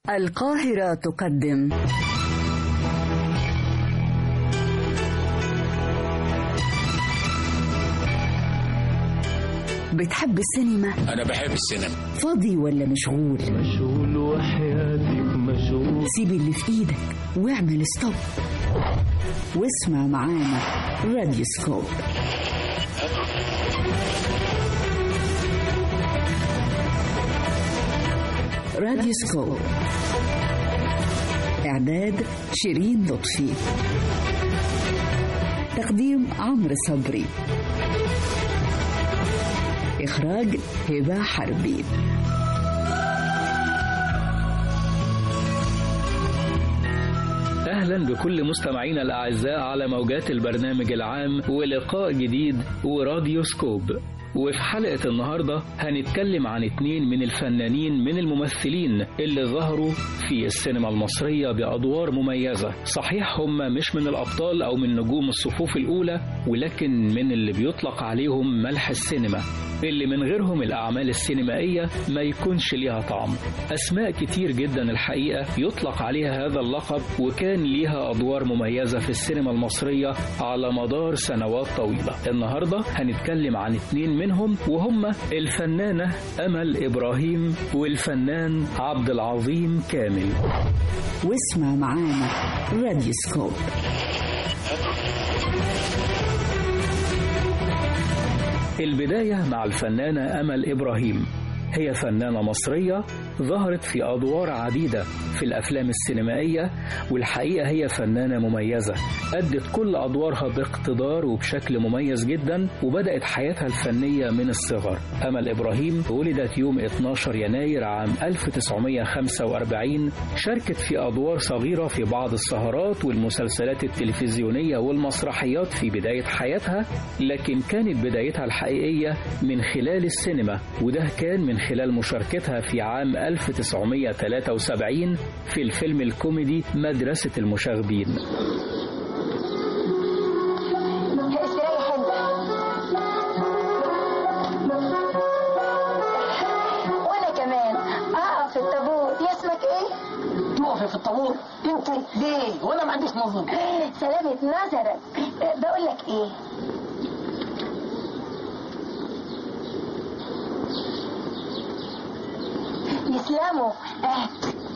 القاهرة تقدم بتحب السينما؟ أنا بحب السينما فاضي ولا مشغول؟ مشغول وحياتك مشغول سيب اللي في ايدك واعمل ستوب واسمع معانا راديو سكوب راديو سكوب إعداد شيرين لطفي تقديم عمرو صبري إخراج هبة حربي أهلا بكل مستمعينا الأعزاء على موجات البرنامج العام ولقاء جديد وراديو سكوب وفي حلقة النهاردة هنتكلم عن اتنين من الفنانين من الممثلين اللي ظهروا في السينما المصرية بأدوار مميزة صحيح هم مش من الأبطال أو من نجوم الصفوف الأولى ولكن من اللي بيطلق عليهم ملح السينما اللي من غيرهم الأعمال السينمائية ما يكونش ليها طعم أسماء كتير جدا الحقيقة يطلق عليها هذا اللقب وكان ليها أدوار مميزة في السينما المصرية على مدار سنوات طويلة النهاردة هنتكلم عن اتنين منهم وهم الفنانة أمل إبراهيم والفنان عبد العظيم كامل واسمع معانا راديو سكوب البداية مع الفنانة أمل إبراهيم هي فنانة مصرية ظهرت في أدوار عديدة في الأفلام السينمائية والحقيقة هي فنانة مميزة أدت كل أدوارها باقتدار وبشكل مميز جدا وبدأت حياتها الفنية من الصغر أمل إبراهيم ولدت يوم 12 يناير عام 1945 شاركت في أدوار صغيرة في بعض السهرات والمسلسلات التلفزيونية والمسرحيات في بداية حياتها لكن كانت بدايتها الحقيقية من خلال السينما وده كان من خلال مشاركتها في عام 1973 في الفيلم الكوميدي مدرسة المشاغبين وانا كمان اقف في الطابور دي اسمك ايه تقفي في الطابور انت ليه وانا ما عنديش نظر سلامة نظرك بقول لك ايه يسلموا اه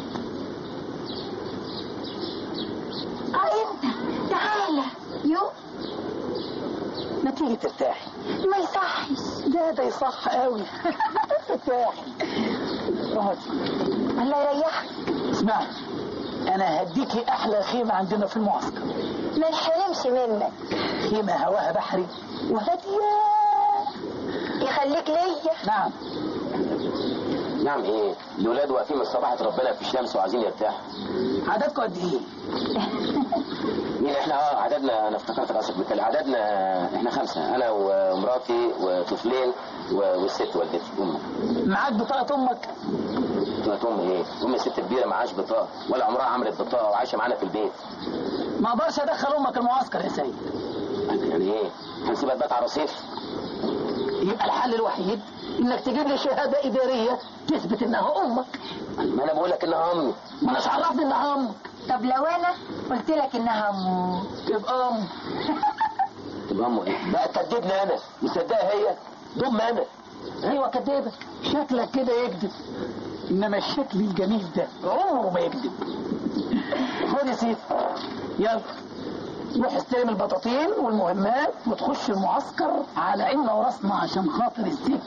اه انت تعالى يو ما تيجي ترتاحي ما يصحش لا ده يصح قوي ارتاحي اقعدي الله يريحك اسمعي انا هديكي احلى خيمه عندنا في المعسكر ما نحرمش منك خيمه هواها بحري وهاديه يخليك ليا نعم نعم ايه الولاد واقفين من صباحة ربنا في الشمس وعايزين يرتاحوا عددكم قد ايه مين احنا اه عددنا انا افتكرت راسك بتكلم عددنا احنا خمسة انا ومراتي وطفلين و- والست والدتي امي معاك بطاقه امك قلت ام ايه امي ست كبيرة معاش بطاقة ولا عمرها عملت بطاقة وعايشة معانا في البيت ما اقدرش ادخل امك المعسكر يا سيد يعني ايه هنسيبها تبات على رصيف يبقى الحل الوحيد انك تجيب لي شهاده اداريه تثبت انها امك ما انا بقول لك انها امي ما انا عرفني انها امك طب لو انا قلت لك انها امه تبقى ام تبقى امه ايه بقى تكدبني انا مصدقها هي ضم انا ايوه كدابك شكلك كده يكذب انما الشكل الجميل ده عمره ما يكذب خد يا سيدي يلا روح استلم البطاطين والمهمات وتخش المعسكر على عيننا وراسنا عشان خاطر الست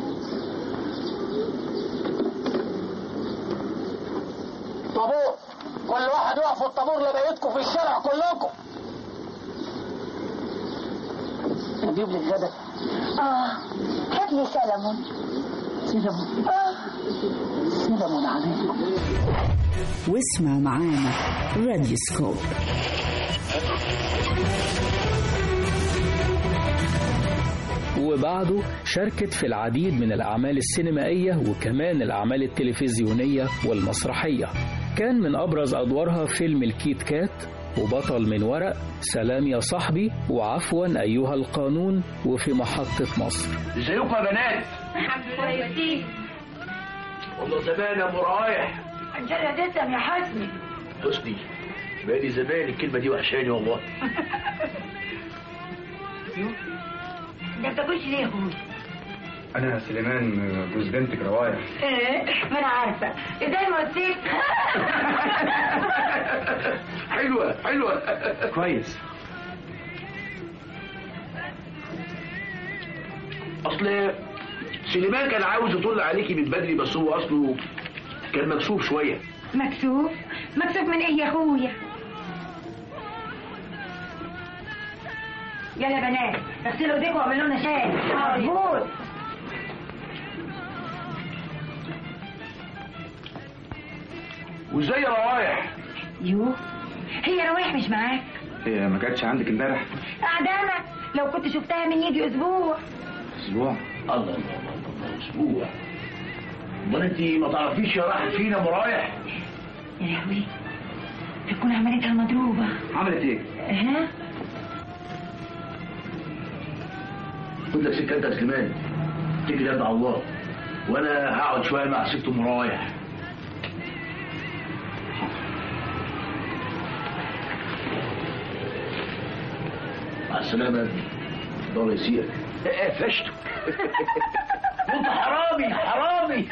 طابور كل واحد يقف في الطابور لبيتكم في الشارع كلكم نجيب لي غدا اه هات لي سلمون سلمون اه سلمون عليكم واسمع معانا راديو سكوب وبعده شاركت في العديد من الأعمال السينمائية وكمان الأعمال التلفزيونية والمسرحية كان من أبرز أدوارها فيلم الكيت كات وبطل من ورق سلام يا صاحبي وعفوا أيها القانون وفي محطة مصر ازيكم يا بنات كويسين والله زمان ابو رايح ان شاء الله تسلم يا حسني حسني بقالي زمان الكلمة دي وحشاني والله ده بتاكلش ليه يا اخويا انا سليمان جوز بنتك روايح ايه ما انا عارفه ازاي ما وسيت حلوة حلوة كويس أصل سليمان كان عاوز يطل عليكي من بدري بس هو أصله كان مكسوف شوية مكسوف مكسوف من ايه يا اخويا يلا بنات اغسلوا ايديكم واعملوا لنا شاي مظبوط وازاي يا روايح يو هي روايح مش معاك هي ما كانتش عندك امبارح قعدانة لو كنت شفتها من يجي اسبوع اسبوع الله الله الله الله أسبوع امال انت ما تعرفيش يا راحت فينا مرايح يا لهوي تكون عملتها مضروبة عملت ايه ها خد لك سكه انت يا سليمان تجري يد على الله وانا هقعد شويه مع ست مرايح مع السلامه يا ابني الله يسيرك قفشته انت حرامي حرامي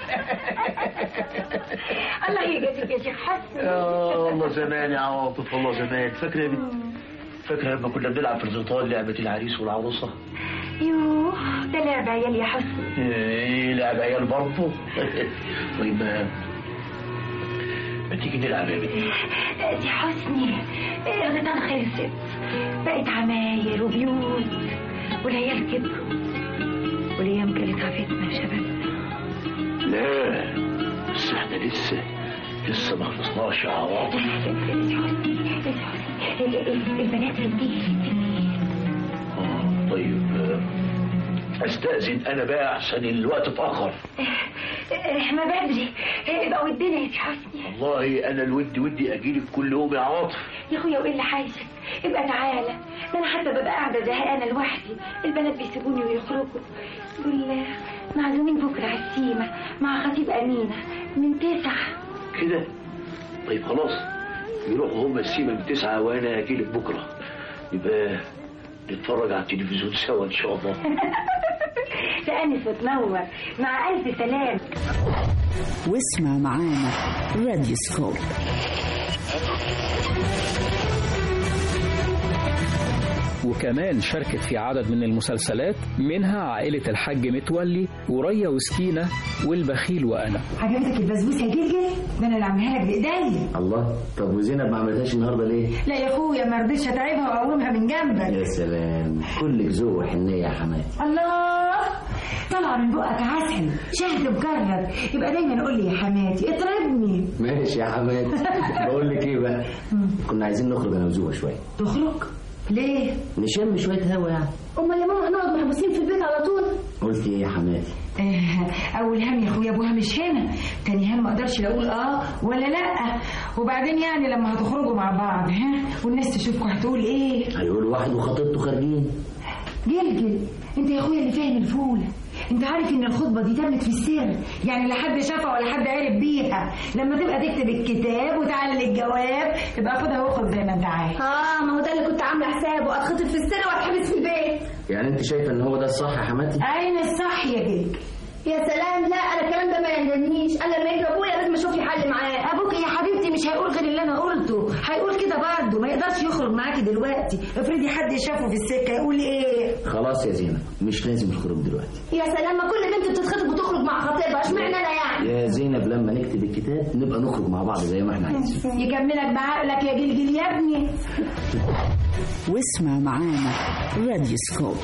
الله يجازيك يا شيخ حسن يا الله زمان يا عواطف والله زمان فاكره يا بنت فاكره لما كنا بنلعب في الزيطان لعبه العريس والعروسه يوه ده لعب عيال يا حسن ايه لعب عيال برضه طيب ما ما تيجي نلعب يا بنتي دي حسني الغيطان خلصت بقت عماير وبيوت والعيال كبروا والايام كانت عفتنا يا شباب لا بس احنا لسه لسه ما خلصناش يا عواطف البنات دي آه، طيب آه، استاذن انا بقى احسن الوقت اتاخر ما بدري ابقى ودنا يا سي حسني والله انا الود ودي اجيلك كل يوم يا عواطف يا اخويا وايه اللي حايشك ابقى تعالى ده انا حتى ببقى قاعده زهقانه لوحدي البنات بيسيبوني ويخرجوا دول معزومين بكره على السيمه مع خطيب امينه من تسعه كده طيب خلاص يروحوا هم السيما من تسعة وانا اجيلك بكره يبقى نتفرج على التلفزيون سوا ان شاء الله تأنس وتنور مع ألف سلام واسمع معانا راديو سكوب وكمان شاركت في عدد من المسلسلات منها عائلة الحاج متولي وريا وسكينة والبخيل وأنا عجبتك البسبوسه يا جلجل ده انا اللي عاملها لك بايدي الله طب وزينب ما عملتهاش النهارده ليه؟ لا يا اخويا ما رضيتش اتعبها واقومها من جنبك يا سلام كلك ذوق وحنيه يا حماتي الله طلع من بقك عسل شهد مكرر يبقى دايما قول لي يا حماتي اطربني ماشي يا حماتي بقول لك ايه بقى كنا عايزين نخرج انا وزوها شويه تخرج ليه نشم شويه هوا يعني امال يا ماما هنقعد محبوسين في البيت على طول قلت ايه يا حماتي آه، اول هم يا اخويا ابوها مش هنا تاني هم ما اقدرش لا اقول اه ولا لا وبعدين يعني لما هتخرجوا مع بعض ها والناس تشوفكوا هتقول ايه هيقول واحد وخطيبته خارجين جلجل انت يا اخويا اللي فاهم الفولة انت عارف ان الخطبة دي تمت في السر يعني لا حد شافها ولا حد عرف بيها لما تبقى تكتب الكتاب وتعلل الجواب يبقى خدها واخرج زي ما انت عايز اه ما هو ده اللي كنت عامله حسابه اتخطب في السنه واتحبس في البيت يعني انت شايفه ان هو ده الصح يا حماتي اين الصح يا جلجل يا سلام لا انا الكلام ده ما يهمنيش انا لما يجي ابويا لازم اشوف لي حل معاه ابوك يا حبيبتي مش هيقول غير اللي انا قلته هيقول كده برضه ما يقدرش يخرج معاكي دلوقتي افرضي حد شافه في السكه يقول ايه خلاص يا زينب مش لازم الخروج دلوقتي يا سلام ما كل بنت بتتخطب وتخرج مع خطيبها اشمعنى انا يعني يا زينب لما نكتب الكتاب نبقى نخرج مع بعض زي ما احنا عايزين يكملك بعقلك يا جلجل يا ابني واسمع معانا راديو سكوب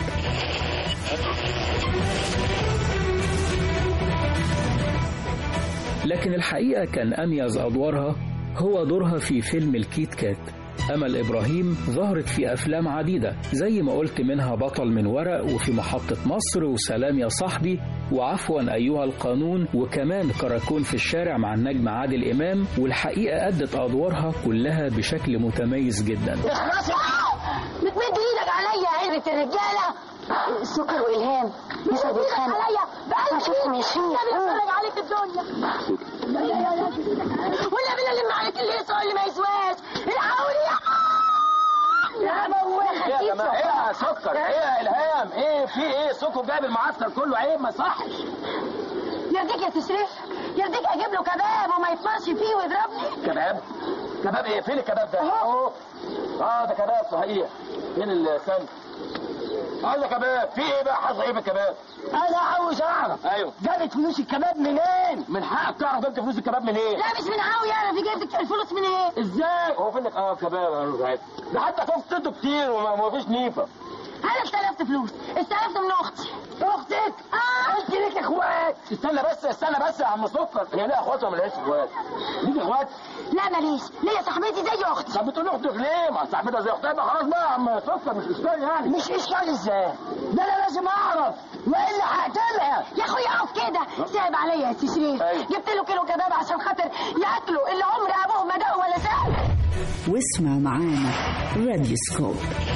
لكن الحقيقة كان أميز أدوارها هو دورها في فيلم الكيت كات أمل إبراهيم ظهرت في أفلام عديدة زي ما قلت منها بطل من ورق وفي محطة مصر وسلام يا صاحبي وعفوا أيها القانون وكمان كراكون في الشارع مع النجم عادل إمام والحقيقة أدت أدوارها كلها بشكل متميز جدا اخلصي بتمد ايدك عليا يا عيبة الرجالة سكر والهام يسعد الخان عليا بقلبي شوفهم يا شيخ بتفرج عليك الدنيا ولا بلا اللي عليك اللي يسوى اللي ما يسواش الحقوني يا يا بوحة ايه يا جماعه ايه يا سكر ايه يا الهام ايه في ايه سكر جايب المعسكر كله عيب ما صحش يرضيك يا تشريف يرضيك اجيب له كباب وما يطمرش فيه ويضربني كباب كباب ايه فين الكباب ده اهو اه ده كباب صحيح فين السن اه ده كباب في ايه بقى حصل ايه في الكباب انا عاوز اعرف ايوه جابت فلوس الكباب منين من حقك تعرف جبت فلوس الكباب منين لا مش من عاوي انا في جيبتك الفلوس من ايه ازاي هو فين اه كباب اهو عادي. ده حتى كفتته كتير وما ما فيش نيفه انا استلفت فلوس استلفت من اختي اختك اه انت ليك اخوات استنى بس استنى بس يا عم سكر هي ليها اخوات ولا ملهاش اخوات ليك اخوات لا ماليش ليا صاحبتي زي اختي طب بتقول اختك ليه ما صاحبتها زي اختها يبقى خلاص بقى يا عم سكر مش اشكال يعني مش اشكال ازاي ده انا لازم اعرف والا هقتلها يا اخويا اقف كده صعب عليا يا سي شريف أيوة. جبت له كيلو كباب عشان خاطر ياكلوا اللي عمر ابوه ما دقوا ولا سال واسمع معانا راديو سكوب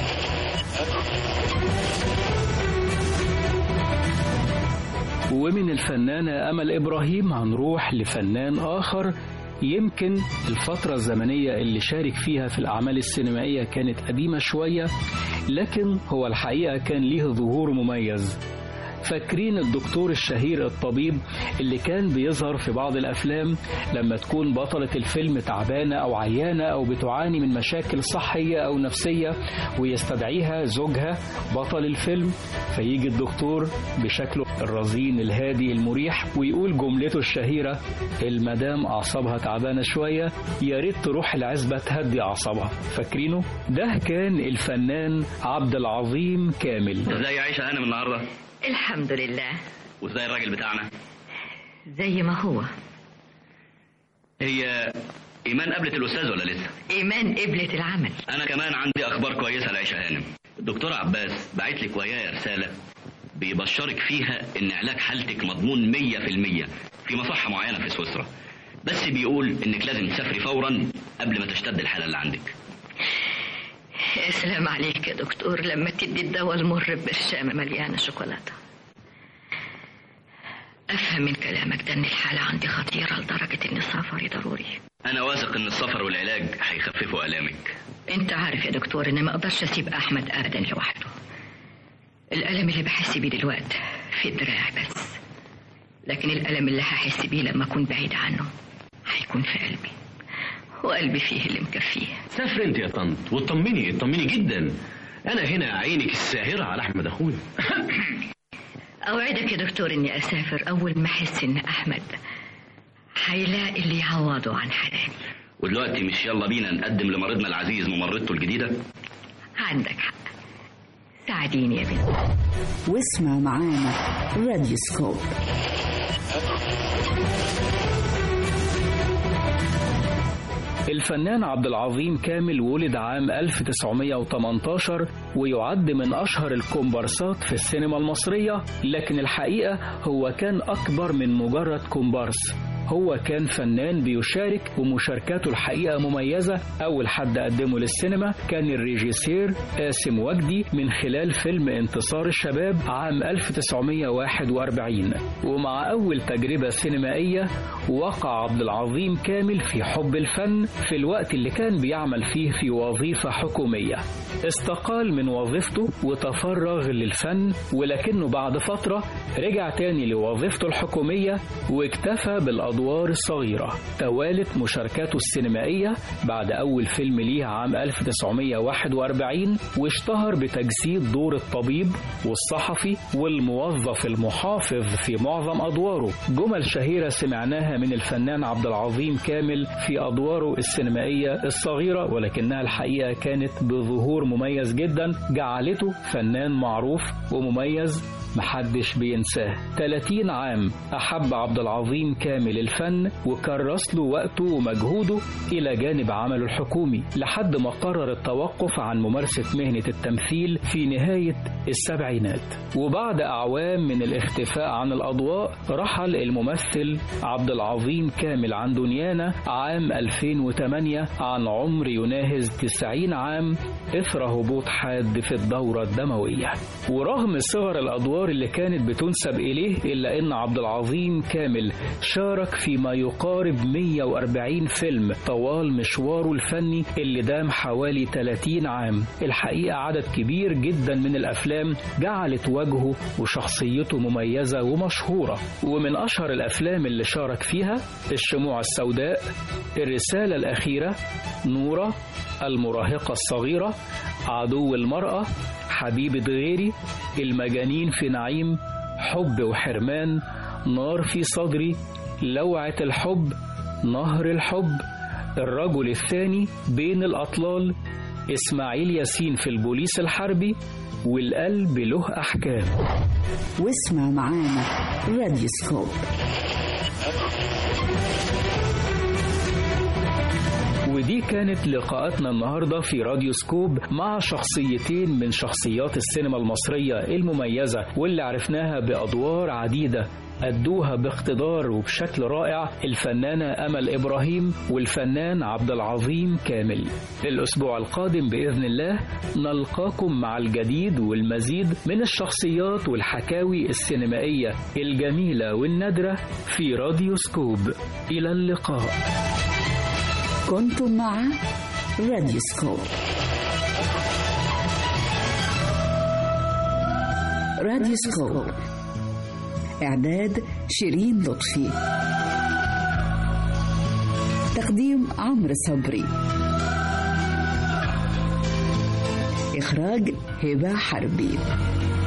ومن الفنانة أمل إبراهيم هنروح لفنان آخر يمكن الفترة الزمنية اللي شارك فيها في الأعمال السينمائية كانت قديمة شوية لكن هو الحقيقة كان ليه ظهور مميز فاكرين الدكتور الشهير الطبيب اللي كان بيظهر في بعض الأفلام لما تكون بطلة الفيلم تعبانة أو عيانة أو بتعاني من مشاكل صحية أو نفسية ويستدعيها زوجها بطل الفيلم فيجي الدكتور بشكله الرزين الهادي المريح ويقول جملته الشهيرة المدام أعصابها تعبانة شوية يا ريت تروح العزبة تهدي أعصابها فاكرينه؟ ده كان الفنان عبد العظيم كامل ازاي عايشة هانم النهاردة؟ الحمد لله وازاي الراجل بتاعنا؟ زي ما هو هي إيمان قابلت الأستاذ ولا لسه؟ إيمان قبلة العمل أنا كمان عندي أخبار كويسة لعيشة هانم الدكتور عباس بعت لك ويايا رسالة بيبشرك فيها إن علاج حالتك مضمون مية في المية في مصحة معينة في سويسرا بس بيقول إنك لازم تسافري فورا قبل ما تشتد الحالة اللي عندك يا سلام عليك يا دكتور لما تدي الدواء المر ببرشامة مليانة شوكولاتة أفهم من كلامك ده إن الحالة عندي خطيرة لدرجة إن سفري ضروري أنا واثق إن السفر والعلاج هيخففوا آلامك أنت عارف يا دكتور إني ما أقدرش أسيب أحمد أبدا لوحده الألم اللي بحس بيه دلوقتي في دراعي بس لكن الألم اللي هحس بيه لما أكون بعيد عنه هيكون في قلبي وقلبي فيه اللي مكفيه سافر انت يا طنط واطمني اطمني جدا انا هنا عينك الساهرة على احمد اخويا أوعدك يا دكتور إني أسافر أول ما أحس إن أحمد هيلاقي اللي يعوضه عن حناني ودلوقتي مش يلا بينا نقدم لمريضنا العزيز ممرضته الجديدة عندك حق ساعديني يا بنت واسمع معانا راديو سكوب الفنان عبد العظيم كامل ولد عام 1918 ويعد من أشهر الكومبارسات في السينما المصرية لكن الحقيقة هو كان أكبر من مجرد كومبارس هو كان فنان بيشارك ومشاركاته الحقيقة مميزة أول حد قدمه للسينما كان الريجيسير قاسم وجدي من خلال فيلم انتصار الشباب عام 1941 ومع أول تجربة سينمائية وقع عبد العظيم كامل في حب الفن في الوقت اللي كان بيعمل فيه في وظيفة حكومية استقال من وظيفته وتفرغ للفن ولكنه بعد فترة رجع تاني لوظيفته الحكومية واكتفى بالأدوار الصغيرة توالت مشاركاته السينمائية بعد أول فيلم ليه عام 1941 واشتهر بتجسيد دور الطبيب والصحفي والموظف المحافظ في معظم أدواره جمل شهيرة سمعناها من الفنان عبد العظيم كامل في أدواره السينمائية الصغيرة ولكنها الحقيقة كانت بظهور مميز جدا جعلته فنان معروف ومميز محدش بينساه 30 عام أحب عبد العظيم كامل الفن وكرس له وقته ومجهوده إلى جانب عمله الحكومي لحد ما قرر التوقف عن ممارسة مهنة التمثيل في نهاية السبعينات وبعد أعوام من الاختفاء عن الأضواء رحل الممثل عبد العظيم كامل عن دنيانا عام 2008 عن عمر يناهز 90 عام إثر هبوط حاد في الدورة الدموية ورغم صغر الأدوار الأدوار اللي كانت بتنسب إليه إلا أن عبد العظيم كامل شارك في ما يقارب 140 فيلم طوال مشواره الفني اللي دام حوالي 30 عام الحقيقة عدد كبير جدا من الأفلام جعلت وجهه وشخصيته مميزة ومشهورة ومن أشهر الأفلام اللي شارك فيها الشموع السوداء الرسالة الأخيرة نورة المراهقة الصغيرة عدو المرأة حبيبة غيري المجانين في نعيم حب وحرمان نار في صدري لوعة الحب نهر الحب الرجل الثاني بين الأطلال إسماعيل ياسين في البوليس الحربي والقلب له أحكام واسمع معانا راديو سكوب ودي كانت لقاءاتنا النهارده في راديو سكوب مع شخصيتين من شخصيات السينما المصرية المميزة واللي عرفناها بأدوار عديدة أدوها باقتدار وبشكل رائع الفنانة أمل إبراهيم والفنان عبد العظيم كامل الأسبوع القادم بإذن الله نلقاكم مع الجديد والمزيد من الشخصيات والحكاوي السينمائية الجميلة والنادرة في راديو سكوب إلى اللقاء كنتم مع راديو سكوب راديو سكوب إعداد شيرين لطفي تقديم عمرو صبري إخراج هبة حربي